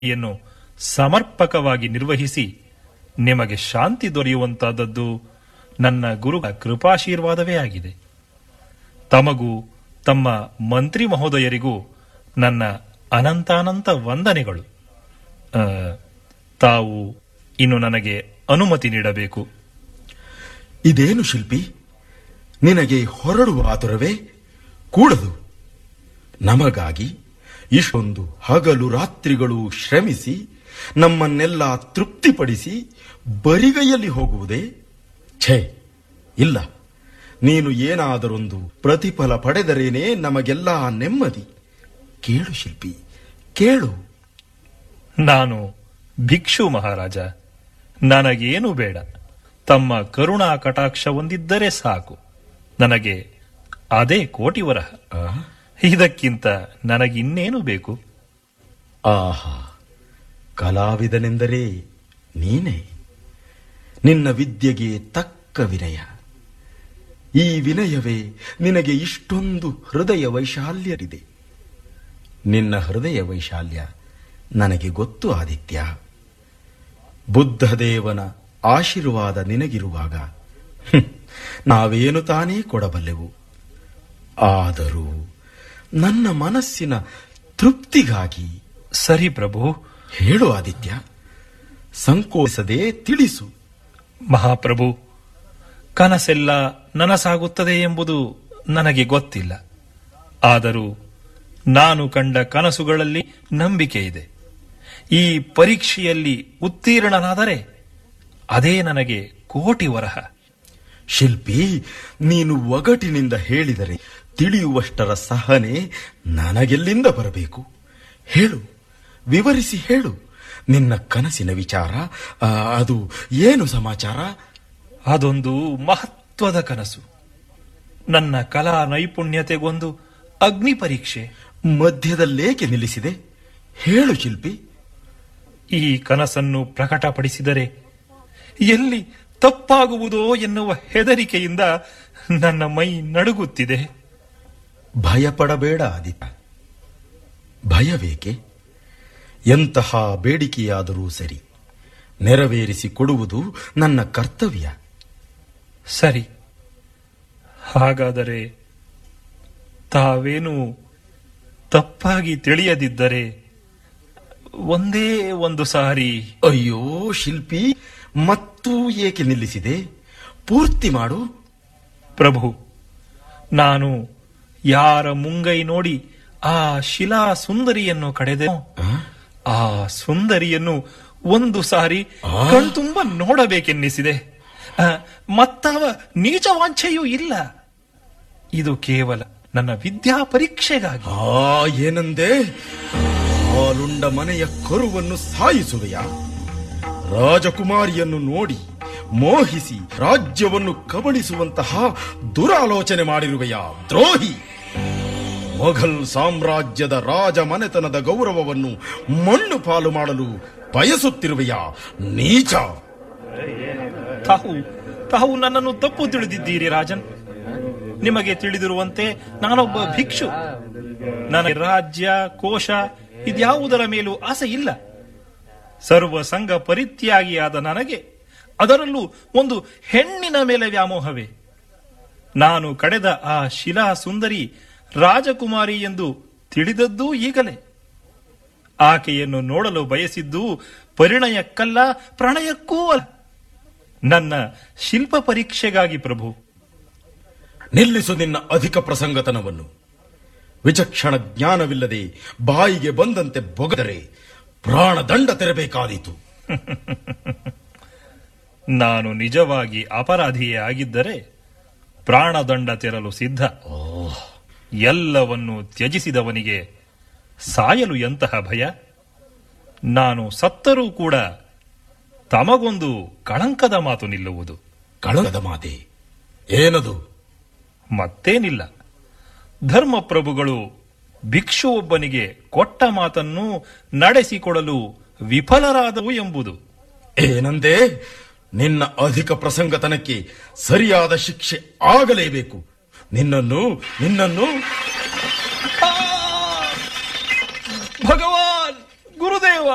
ಯನ್ನು ಸಮರ್ಪಕವಾಗಿ ನಿರ್ವಹಿಸಿ ನಿಮಗೆ ಶಾಂತಿ ದೊರೆಯುವಂತಹದ್ದು ನನ್ನ ಗುರುಗಳ ಕೃಪಾಶೀರ್ವಾದವೇ ಆಗಿದೆ ತಮಗೂ ತಮ್ಮ ಮಂತ್ರಿ ಮಹೋದಯರಿಗೂ ನನ್ನ ಅನಂತಾನಂತ ವಂದನೆಗಳು ಆ, ತಾವು ಇನ್ನು ನನಗೆ ಅನುಮತಿ ನೀಡಬೇಕು ಇದೇನು ಶಿಲ್ಪಿ ನಿನಗೆ ಹೊರಡುವ ಆತುರವೇ ಕೂಡದು ನಮಗಾಗಿ ಇಷ್ಟೊಂದು ಹಗಲು ರಾತ್ರಿಗಳು ಶ್ರಮಿಸಿ ನಮ್ಮನ್ನೆಲ್ಲ ತೃಪ್ತಿಪಡಿಸಿ ಬರಿಗೈಯಲ್ಲಿ ಹೋಗುವುದೇ ಛೇ ಇಲ್ಲ ನೀನು ಏನಾದರೊಂದು ಪ್ರತಿಫಲ ಪಡೆದರೇನೇ ನಮಗೆಲ್ಲ ನೆಮ್ಮದಿ ಕೇಳು ಶಿಲ್ಪಿ ಕೇಳು ನಾನು ಭಿಕ್ಷು ಮಹಾರಾಜ ನನಗೇನು ಬೇಡ ತಮ್ಮ ಕರುಣಾ ಕಟಾಕ್ಷ ಹೊಂದಿದ್ದರೆ ಸಾಕು ನನಗೆ ಅದೇ ಕೋಟಿ ವರಹ ಆ? ಇದಕ್ಕಿಂತ ನನಗಿನ್ನೇನು ಬೇಕು ಆಹಾ ಕಲಾವಿದನೆಂದರೆ ನೀನೇ ನಿನ್ನ ವಿದ್ಯೆಗೆ ತಕ್ಕ ವಿನಯ ಈ ವಿನಯವೇ ನಿನಗೆ ಇಷ್ಟೊಂದು ಹೃದಯ ವೈಶಾಲ್ಯರಿದೆ ನಿನ್ನ ಹೃದಯ ವೈಶಾಲ್ಯ ನನಗೆ ಗೊತ್ತು ಆದಿತ್ಯ ಬುದ್ಧದೇವನ ಆಶೀರ್ವಾದ ನಿನಗಿರುವಾಗ ಹ್ಮ್, ನಾವೇನು ತಾನೇ ಕೊಡಬಲ್ಲೆವು ಆದರೂ ನನ್ನ ಮನಸ್ಸಿನ ತೃಪ್ತಿಗಾಗಿ ಸರಿ ಪ್ರಭು ಹೇಳು ಆದಿತ್ಯ ಸಂಕೋಚಸದೆ ತಿಳಿಸು ಮಹಾಪ್ರಭು ಕನಸೆಲ್ಲ ನನಸಾಗುತ್ತದೆ ಎಂಬುದು ನನಗೆ ಗೊತ್ತಿಲ್ಲ ಆದರೂ ನಾನು ಕಂಡ ಕನಸುಗಳಲ್ಲಿ ನಂಬಿಕೆ ಇದೆ ಈ ಪರೀಕ್ಷೆಯಲ್ಲಿ ಉತ್ತೀರ್ಣನಾದರೆ ಅದೇ ನನಗೆ ಕೋಟಿ ವರಹ ಶಿಲ್ಪಿ ನೀನು ಒಗಟಿನಿಂದ ಹೇಳಿದರೆ ತಿಳಿಯುವಷ್ಟರ ಸಹನೆ ನನಗೆಲ್ಲಿಂದ ಬರಬೇಕು ಹೇಳು ವಿವರಿಸಿ ಹೇಳು ನಿನ್ನ ಕನಸಿನ ವಿಚಾರ ಆ, ಅದು ಏನು ಸಮಾಚಾರ ಅದೊಂದು ಮಹತ್ವದ ಕನಸು ನನ್ನ ಕಲಾ ನೈಪುಣ್ಯತೆಗೊಂದು ಅಗ್ನಿ ಪರೀಕ್ಷೆ ಮಧ್ಯದಲ್ಲೇಕೆ ನಿಲ್ಲಿಸಿದೆ ಹೇಳು ಶಿಲ್ಪಿ ಈ ಕನಸನ್ನು ಪ್ರಕಟಪಡಿಸಿದರೆ ಎಲ್ಲಿ ತಪ್ಪಾಗುವುದೋ ಎನ್ನುವ ಹೆದರಿಕೆಯಿಂದ ನನ್ನ ಮೈ ನಡುಗುತ್ತಿದೆ ಭಯಪಡಬೇಡ ಆದಿತ್ಯ ಭಯವೇಕೆ ಎಂತಹ ಬೇಡಿಕೆಯಾದರೂ ಸರಿ ನೆರವೇರಿಸಿ ಕೊಡುವುದು ನನ್ನ ಕರ್ತವ್ಯ ಸರಿ ಹಾಗಾದರೆ ತಾವೇನು ತಪ್ಪಾಗಿ ತಿಳಿಯದಿದ್ದರೆ ಒಂದೇ ಒಂದು ಸಾರಿ ಅಯ್ಯೋ ಶಿಲ್ಪಿ ಮತ್ತೂ ಏಕೆ ನಿಲ್ಲಿಸಿದೆ ಪೂರ್ತಿ ಮಾಡು ಪ್ರಭು ನಾನು ಯಾರ ಮುಂಗೈ ನೋಡಿ ಆ ಶಿಲಾ ಸುಂದರಿಯನ್ನು ಕಡೆದೆ ಆ? ಆ ಸುಂದರಿಯನ್ನು ಒಂದು ಸಾರಿ ಆ? ಕಣ್ತುಂಬ ನೋಡಬೇಕೆನ್ನಿಸಿದೆ ಆ, ಮತ್ತಾವ ನೀಚ ವಾಂಛೆಯೂ ಇಲ್ಲ ಇದು ಕೇವಲ ನನ್ನ ವಿದ್ಯಾ ಪರೀಕ್ಷೆಗಾಗಿ ಆ ಏನಂದೆ ಹಾಲುಂಡ ಮನೆಯ ಕರುವನ್ನು ಸಾಯಿಸುವೆಯ ರಾಜಕುಮಾರಿಯನ್ನು ನೋಡಿ ಮೋಹಿಸಿ ರಾಜ್ಯವನ್ನು ಕಬಳಿಸುವಂತಹ ದುರಾಲೋಚನೆ ಮಾಡಿರುವೆಯ ದ್ರೋಹಿ ಮೊಘಲ್ ಸಾಮ್ರಾಜ್ಯದ ರಾಜ ಮನೆತನದ ಗೌರವವನ್ನು ಮಣ್ಣು ಪಾಲು ಮಾಡಲು ಬಯಸುತ್ತಿರುವೆಯ ನೀಚ ತಾವು ತಾವು ನನ್ನನ್ನು ತಪ್ಪು ತಿಳಿದಿದ್ದೀರಿ ರಾಜನ್ ನಿಮಗೆ ತಿಳಿದಿರುವಂತೆ ನಾನೊಬ್ಬ ಭಿಕ್ಷು ನನಗೆ ರಾಜ್ಯ ಕೋಶ ಇದ್ಯಾವುದರ ಮೇಲೂ ಆಸೆ ಇಲ್ಲ ಸರ್ವ ಸಂಘ ಪರಿತ್ಯಾಗಿಯಾದ ನನಗೆ ಅದರಲ್ಲೂ ಒಂದು ಹೆಣ್ಣಿನ ಮೇಲೆ ವ್ಯಾಮೋಹವೇ ನಾನು ಕಡೆದ ಆ ಶಿಲಾ ಸುಂದರಿ ರಾಜಕುಮಾರಿ ಎಂದು ತಿಳಿದದ್ದೂ ಈಗಲೇ ಆಕೆಯನ್ನು ನೋಡಲು ಬಯಸಿದ್ದು ಪರಿಣಯಕ್ಕಲ್ಲ ಪ್ರಣಯಕ್ಕೂ ಅಲ್ಲ ನನ್ನ ಶಿಲ್ಪ ಪರೀಕ್ಷೆಗಾಗಿ ಪ್ರಭು ನಿಲ್ಲಿಸು ನಿನ್ನ ಅಧಿಕ ಪ್ರಸಂಗತನವನ್ನು ವಿಚಕ್ಷಣ ಜ್ಞಾನವಿಲ್ಲದೆ ಬಾಯಿಗೆ ಬಂದಂತೆ ಬೊಗದರೆ ಪ್ರಾಣದಂಡ ತೆರಬೇಕಾದೀತು ನಾನು ನಿಜವಾಗಿ ಅಪರಾಧಿಯೇ ಆಗಿದ್ದರೆ ಪ್ರಾಣದಂಡ ತೆರಲು ಸಿದ್ಧ ಎಲ್ಲವನ್ನು ತ್ಯಜಿಸಿದವನಿಗೆ ಸಾಯಲು ಎಂತಹ ಭಯ ನಾನು ಸತ್ತರೂ ಕೂಡ ತಮಗೊಂದು ಕಳಂಕದ ಮಾತು ನಿಲ್ಲುವುದು ಕಳಂಕದ ಮಾತೆ ಏನದು ಮತ್ತೇನಿಲ್ಲ ಧರ್ಮಪ್ರಭುಗಳು ಭಿಕ್ಷು ಒಬ್ಬನಿಗೆ ಕೊಟ್ಟ ಮಾತನ್ನು ನಡೆಸಿಕೊಡಲು ವಿಫಲರಾದವು ಎಂಬುದು ಏನಂದೆ ನಿನ್ನ ಅಧಿಕ ಪ್ರಸಂಗತನಕ್ಕೆ ಸರಿಯಾದ ಶಿಕ್ಷೆ ಆಗಲೇಬೇಕು ನಿನ್ನನ್ನು ನಿನ್ನನ್ನು ಭಗವಾನ್ ಗುರುದೇವ